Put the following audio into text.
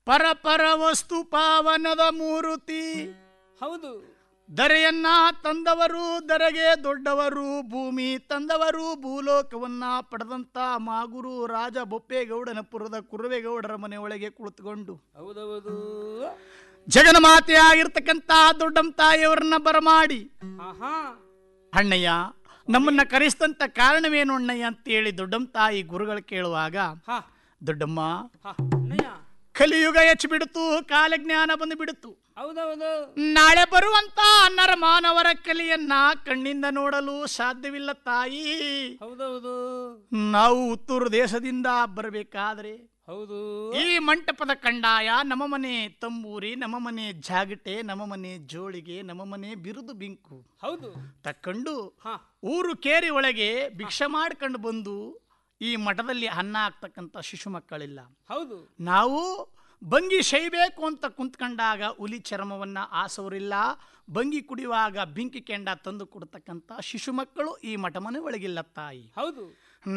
ಪರಪರ ವಸ್ತು ಪಾವನದ ಮೂರುತಿ ಹೌದು ದರೆಯನ್ನ ತಂದವರು ದರೆಗೆ ದೊಡ್ಡವರು ಭೂಮಿ ತಂದವರು ಭೂಲೋಕವನ್ನ ಪಡೆದಂತ ಮಾಗುರು ರಾಜ ಬೊಪ್ಪೇಗೌಡನಪುರದ ಕುರುವೇಗೌಡರ ಮನೆ ಒಳಗೆ ಕುಳಿತುಕೊಂಡು ಹೌದೌದು ಜಗನ್ಮಾತೆ ಆಗಿರ್ತಕ್ಕಂತ ದೊಡ್ಡಮ್ಮ ತಾಯಿಯವರನ್ನ ಬರಮಾಡಿ ಆಹಾ ಅಣ್ಣಯ್ಯ ನಮ್ಮನ್ನ ಕರೆಸ್ತಂತ ಕಾರಣವೇನು ಅಣ್ಣಯ್ಯ ಅಂತೇಳಿ ದೊಡ್ಡಮ್ಮ ತಾಯಿ ಗುರುಗಳು ಕೇಳುವಾಗ ಹಾ ದೊಡ್ಡಮ್ಮ ಹಾ ಅಣ್ಣಯ್ಯ ಕಲಿಯುಗ ಹೆಚ್ಚು ಬಿಡ್ತು ಕಾಲಜ್ಞಾನ ಬಂದು ಬಿಡ್ತು ಹೌದೌದು ನಾಳೆ ಬರುವಂತ ನರ ಮಾನವರ ಕಲಿಯನ್ನ ಕಣ್ಣಿಂದ ನೋಡಲು ಸಾಧ್ಯವಿಲ್ಲ ತಾಯಿ ಹೌದೌದು ನಾವು ಉತ್ತೂರು ದೇಶದಿಂದ ಬರಬೇಕಾದ್ರೆ ಹೌದು ಈ ಮಂಟಪದ ಕಂಡಾಯ ನಮ್ಮ ಮನೆ ತಂಬೂರಿ ನಮ್ಮ ಮನೆ ಜಾಗಟೆ ನಮ್ಮ ಮನೆ ಜೋಳಿಗೆ ನಮ್ಮ ಮನೆ ಬಿರುದು ಬಿಂಕು ಹೌದು ತಕ್ಕೊಂಡು ಹಾ ಊರು ಕೇರಿ ಒಳಗೆ ಭಿಕ್ಷೆ ಮಾಡ್ಕೊಂಡು ಬಂದು ಈ ಮಠದಲ್ಲಿ ಅನ್ನ ಆಗ್ತಕ್ಕಂಥ ಶಿಶು ಮಕ್ಕಳಿಲ್ಲ ಹೌದು ನಾವು ಬಂಗಿ ಶೈಬೇಕು ಅಂತ ಕುಂತ್ಕೊಂಡಾಗ ಹುಲಿ ಚರ್ಮವನ್ನ ಆಸೋರಿಲ್ಲ ಬಂಗಿ ಕುಡಿಯುವಾಗ ಬೆಂಕಿ ಕೆಂಡ ತಂದು ಕೊಡ್ತಕ್ಕಂಥ ಶಿಶು ಮಕ್ಕಳು ಈ ಮಠ ಮನೆ ಒಳಗಿಲ್ಲ ತಾಯಿ ಹೌದು